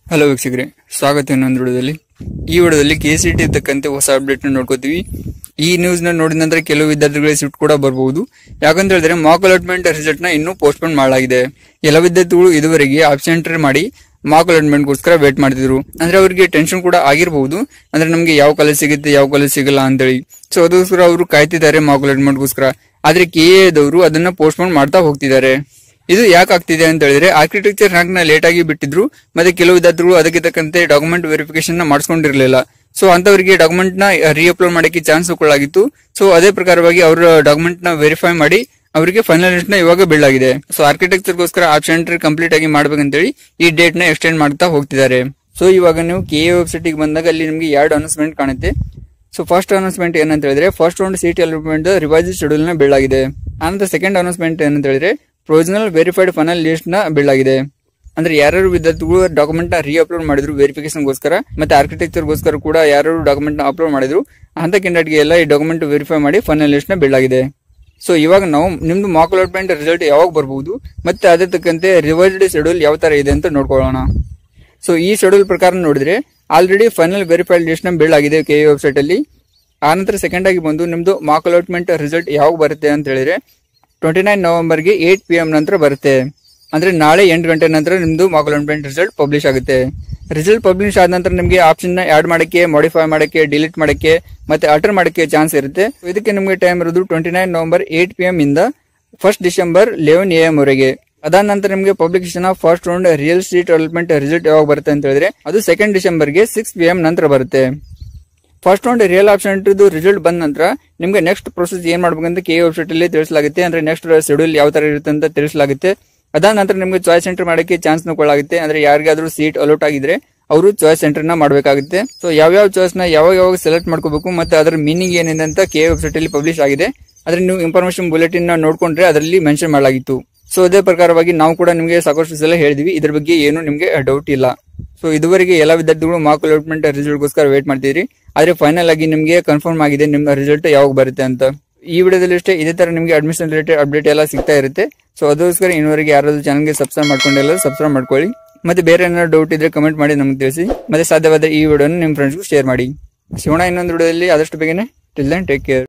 hello ವೀಕ್ಷಕರೇ ಸ್ವಾಗತ ಇನ್ನೊಂದು ವಿಡಿಯೋದಲ್ಲಿ ಈ ವಿಡಿಯೋದಲ್ಲಿ ಕೆ ಸಿ ಟಿ ಇರ್ತಕ್ಕಂತೆ ಹೊಸ ಅಪ್ಡೇಟ್ ನ ನೋಡ್ಕೋತೀವಿ ಈ ನ್ಯೂಸ್ ನ ನೋಡಿದ ನಂತರ ಕೆಲವು ವಿದ್ಯಾರ್ಥಿಗಳಿಗೆ ಸಿಟ್ಟು ಕೂಡ ಬರಬಹುದು ಯಾಕಂತ ಹೇಳಿದ್ರೆ ಮಾಕ್ ಅಲಾಟ್ಮೆಂಟ್ ರಿಸಲ್ಟ್ ನ ಇನ್ನೂ ಪೋಸ್ಟ್ಪೋನ್ ಮಾಡಲಾಗಿದೆ ಎಲ್ಲ ವಿದ್ಯಾರ್ಥಿಗಳು ಇದುವರೆಗೆ ಆಬ್ಸೆಂಟ್ ಮಾಡಿ ಮಾಕ್ ಅಲಾಟ್ಮೆಂಟ್ ಗೋಸ್ಕರ ವೇಟ್ ಮಾಡ್ತಿದ್ರು ಅಂದ್ರೆ ಅವರಿಗೆ ಟೆನ್ಷನ್ ಕೂಡ ಆಗಿರಬಹುದು ಅಂದ್ರೆ ನಮಗೆ ಯಾವ ಕಾಲೇಜ್ ಸಿಗುತ್ತೆ ಯಾವ ಕಾಲೇಜ್ ಸಿಗಲ್ಲ ಅಂತೇಳಿ ಸೊ ಅದಕ್ಕೋಸ್ಕರ ಅವರು ಕಾಯ್ತಿದ್ದಾರೆ ಮಾಕ್ ಅಲಾಟ್ಮೆಂಟ್ ಗೋಸ್ಕರ ಆದ್ರೆ ಕೆ ಎದವರು ಅದನ್ನ ಪೋಸ್ಟ್ಪೋನ್ ಮಾಡ್ತಾ ಹೋಗ್ತಿದ್ದಾರೆ ಇದು ಯಾಕೆ ಆಗ್ತಿದೆ ಅಂತ ಹೇಳಿದ್ರೆ ಆರ್ಕಿಟೆಕ್ಚರ್ ರ್ಯಾಂಕ್ ನ ಲೇಟ್ ಆಗಿ ಬಿಟ್ಟಿದ್ರು ಮತ್ತೆ ಕೆಲವು ವಿದ್ಯಾರ್ಥಿಗಳು ಅದಕ್ಕೆ ತಕ್ಕಂತೆ ಡಾಕ್ಯುಮೆಂಟ್ ವೆರಿಫಿಕೇಶನ್ ನ ಮಾಡಿಸ್ಕೊಂಡಿರ್ಲಿಲ್ಲ ಸೊ ಅಂತವರಿಗೆ ಡಾಕ್ಯುಮೆಂಟ್ ನ ರೀಅಪ್ಲೋಡ್ ಮಾಡಕ್ಕೆ ಚಾನ್ಸ್ ಕೊಡಲಾಗಿತ್ತು ಸೊ ಅದೇ ಪ್ರಕಾರವಾಗಿ ಅವರ ಡಾಕ್ಯುಮೆಂಟ್ ನ ವೆರಿಫೈ ಮಾಡಿ ಅವರಿಗೆ ಫೈನಲ್ ಲಿಸ್ಟ್ ನ ಇವಾಗ ಬಿಲ್ಡ್ ಆಗಿದೆ ಸೊ ಆರ್ಕಿಟೆಕ್ಚರ್ ಗೋಸ್ಕರ ಆಪ್ಷನ್ ಕಂಪ್ಲೀಟ್ ಆಗಿ ಮಾಡ್ಬೇಕಂತೇಳಿ ಈ ಡೇಟ್ ನ ಎಕ್ಸ್ಟೆಂಡ್ ಮಾಡ್ತಾ ಹೋಗ್ತಿದ್ದಾರೆ ಸೊ ಇವಾಗ ನೀವು ಕೆ ಎ ವೆಬ್ಸೈಟ್ ಗೆ ಬಂದಾಗ ಅಲ್ಲಿ ನಿಮಗೆ ಎರಡು ಅನೌನ್ಸ್ಮೆಂಟ್ ಕಾಣುತ್ತೆ ಸೊ ಫಸ್ಟ್ ಅನೌನ್ಸ್ಮೆಂಟ್ ಏನಂತ ಹೇಳಿದ್ರೆ first round seat allotment revise schedule ನ ಬಿಲ್ಡ್ ಆಗಿದೆ ಆನಂತರ ಸೆಕೆಂಡ್ ಅನೌನ್ಸ್ಮೆಂಟ್ ಏನಂತ ಹೇಳಿದ್ರೆ ಪ್ರೊವಿಷನಲ್ ವೆರಿಫೈಡ್ ಫೈನಲ್ ಲಿಸ್ಟ್ ನ ಬಿಲ್ಡ್ ಆಗಿದೆ ಅಂದ್ರೆ ಯಾರ್ಯಾರು ವಿದ್ಯಾರ್ಥಿಗಳು ಡಾಕ್ಯುಮೆಂಟ್ ನ ರೀಅಪ್ಲೋಡ್ ಮಾಡಿದ್ರು ವೆರಿಫಿಕೇಶನ್ ಗೋಸ್ಕರ ಮತ್ತೆ ಆರ್ಕಿಟೆಕ್ಚರ್ ಗೋಸ್ಕರ ಕೂಡ ಯಾರು ಡಾಕ್ಯುಮೆಂಟ್ ನ ಅಪ್ಲೋಡ್ ಮಾಡಿದ್ರು ಅಂತ ಕ್ಯಾಂಡಿಡೇಟ್ಗೆ ಎಲ್ಲ ಈ ಡಾಕ್ಯುಮೆಂಟ್ ವೆರಿಫೈ ಮಾಡಿ ಫೈನಲ್ ಲಿಸ್ಟ್ ನ ಬಿಲ್ಡ್ ಆಗಿದೆ ಸೊ ಇವಾಗ ನಾವು ನಿಮ್ದು ಮಾಕ್ ಅಲಾಟ್ಮೆಂಟ್ ರಿಸಲ್ಟ್ ಯಾವಾಗ ಬರ್ಬಹುದು ಮತ್ತೆ ಅದೇ ತಕ್ಕಂತೆ ರಿವೈಸ್ಡ್ ಶೆಡ್ಯೂಲ್ ಯಾವ ತರ ಇದೆ ಅಂತ ನೋಡ್ಕೊಳ್ಳೋಣ ಸೊ ಈ ಶೆಡ್ಯೂಲ್ ಪ್ರಕಾರ ನೋಡಿದ್ರೆ ಆಲ್ರೆಡಿ ಫೈನಲ್ ವೆರಿಫೈಡ್ ಲಿಸ್ಟ್ ನ ಬಿಲ್ಡ್ ಆಗಿದೆ ಕೆ ವೆಬ್ಸೈಟ್ ಅಲ್ಲಿ ಆನಂತರ ಸೆಕೆಂಡ್ ಆಗಿ ಬಂದು ನಿಮ್ದು ಮಾಕ್ ಅಲಾಟ್ಮೆಂಟ್ ರಿಸಲ್ಟ್ ಯಾವಾಗ ಬರುತ್ತೆ ಅಂತ ಹೇಳಿದ್ರೆ ಟ್ವೆಂಟಿ ನೈನ್ ನವೆಂಬರ್ಗೆ ಏಟ್ ಪಿ ಎಂ ನಂತರ ಬರುತ್ತೆ ಅಂದ್ರೆ ನಾಳೆ ಎಂಟು ಗಂಟೆ ನಂತರ ನಿಮ್ದು ಮಾಕ್ ಅಲಾಟ್ಮೆಂಟ್ ರಿಸಲ್ಟ್ ಪಬ್ಲಿಷ್ ಆಗುತ್ತೆ ರಿಸಲ್ಟ್ ಪಬ್ಲಿಷ್ ಆದ ನಂತರ ನಿಮಗೆ ಆಪ್ಷನ್ ನ ಆಡ್ ಮಾಡಕ್ಕೆ ಮಾಡಿಫೈ ಮಾಡಕ್ಕೆ ಡಿಲೀಟ್ ಮಾಡಕ್ಕೆ ಮತ್ತೆ ಅಲ್ಟರ್ ಮಾಡಕ್ಕೆ ಚಾನ್ಸ್ ಇರುತ್ತೆ ಇದಕ್ಕೆ ನಿಮಗೆ ಟೈಮ್ ಇರೋದು twenty nine November eight P M ಇಂದ first December eleven A M ವರೆಗೆ ಅದಾದ ನಂತರ ನಿಮಗೆ publication of first round real state development result ಯಾವಾಗ ಬರುತ್ತೆ ಅಂತ ಹೇಳಿದ್ರೆ ಅದು ಸೆಕೆಂಡ್ ಡಿಸೆಂಬರ್ಗೆ ಸಿಕ್ಸ್ ಪಿ ಎಂ ನಂತರ ಬರುತ್ತೆ first round real option result ಬಂದ ನಂತರ ನಿಮಗೆ ನೆಕ್ಸ್ಟ್ ಪ್ರೊಸೆಸ್ ಏನ್ ಮಾಡ್ಬೇಕಂತ ಕೆ ವೆಬ್ಸೈಟ್ ಅಲ್ಲಿ ತಿಳಿಸಲಾಗುತ್ತೆ ಅಂದ್ರೆ ನೆಕ್ಸ್ಟ್ ಶೆಡ್ಯೂಲ್ ಯಾವ ತರ ಇರುತ್ತೆ ಅಂತ ತಿಳಿಸಲಾಗುತ್ತೆ ಅದಾದ ನಂತರ ನಿಮಗೆ ಚಾಯ್ಸ್ ಸೆಂಟರ್ ಮಾಡಕ್ಕೆ ಚಾನ್ಸ್ ಕೊಡಲಾಗುತ್ತೆ ಅಂದ್ರೆ ಯಾರಿಗಾದ್ರೂ ಸೀಟ್ ಅಲೋಟ್ ಆಗಿದ್ರೆ ಅವರು ಚಾಯ್ಸ್ ಸೆಂಟರ್ ನ ಮಾಡಬೇಕಾಗುತ್ತೆ ಸೊ ಯಾವ್ಯಾವ ಚಾಯ್ಸ್ ನ ಯಾವಾಗ ಯಾವಾಗ ಸೆಲೆಕ್ಟ್ ಮಾಡ್ಕೋಬೇಕು ಮತ್ತೆ ಅದರ ಮೀನಿಂಗ್ ಏನಿದೆ ಅಂತ ಕೆ ವೆಬ್ಸೈಟ್ ಅಲ್ಲಿ ಪಬ್ಲಿಷ್ ಆಗಿದೆ ಅದ್ರ ನೀವು ಇನ್ಫಾರ್ಮೇಶನ್ ಬುಲೆಟಿನ್ ನ ನೋಡ್ಕೊಂಡ್ರೆ ಅದರಲ್ಲಿ ಮೆನ್ಷನ್ ಮಾಡಲಾಗಿತ್ತು ಸೊ ಅದೇ ಪ್ರಕಾರವಾಗಿ ನಾವು ಕೂಡ ನಿಮಗೆ ಸಾಕಷ್ಟು ಸಲ ಹೇಳಿದ್ವಿ ಇದ್ರ ಬಗ್ಗೆ ಏನು ನಿಮಗೆ ಡೌಟ್ ಇಲ್ಲ ಸೊ ಇದುವರೆಗೆ ಎಲ್ಲ ವಿದ್ಯಾರ್ಥಿಗಳು ಮಾರ್ಕ್ ಅಲಾಟ್ಮೆಂಟ್ ರಿಸಲ್ಟ್ ಗೋಸ್ಕರ ವೇಟ್ ಮಾಡ್ತಿದ್ರಿ ಆದ್ರೆ ಫೈನಲ್ ಆಗಿ ನಿಮಗೆ ಕನ್ಫರ್ಮ್ ಆಗಿದೆ ನಿಮ್ಮ ರಿಸಲ್ಟ್ ಯಾವಾಗ ಬರುತ್ತೆ ಅಂತ ಈ ವಿಡಿಯೋದಲ್ಲಿ ಅಷ್ಟೇ ಇದೇ ತರ ನಿಮಗೆ ಅಡ್ಮಿಷನ್ ರಿಲೇಟೆಡ್ ಅಪ್ಡೇಟ್ ಎಲ್ಲ ಸಿಗ್ತಾ ಇರುತ್ತೆ ಸೊ ಅದಕ್ಕೋಸ್ಕರ ಇನ್ನುವರೆಗೆ ಯಾರಾದ್ರೂ ಚಾನಲ್ಗೆ ಸಬ್ಸ್ಕ್ರೈಬ್ ಮಾಡ್ಕೊಂಡಿಲ್ಲ ಸಬ್ಸ್ಕ್ರೈಬ್ ಮಾಡ್ಕೊಳ್ಳಿ ಮತ್ತೆ ಬೇರೆ ಏನಾದ್ರು ಡೌಟ್ ಇದ್ರೆ ಕಮೆಂಟ್ ಮಾಡಿ ನಮಗೆ ತಿಳಿಸಿ ಮತ್ತೆ ಸಾಧ್ಯವಾದ ಈ ವಿಡಿಯೋನ ನಿಮ್ಮ ಫ್ರೆಂಡ್ಸ್ಗೂ ಶೇರ್ ಮಾಡಿ ಶಿವಣ ಇನ್ನೊಂದು ವಿಡಿಯೋದಲ್ಲಿ ಆದಷ್ಟು ಬೇಗನೆ ಟಿಲ್ ದನ್ ಟೇಕ್ ಕೇರ್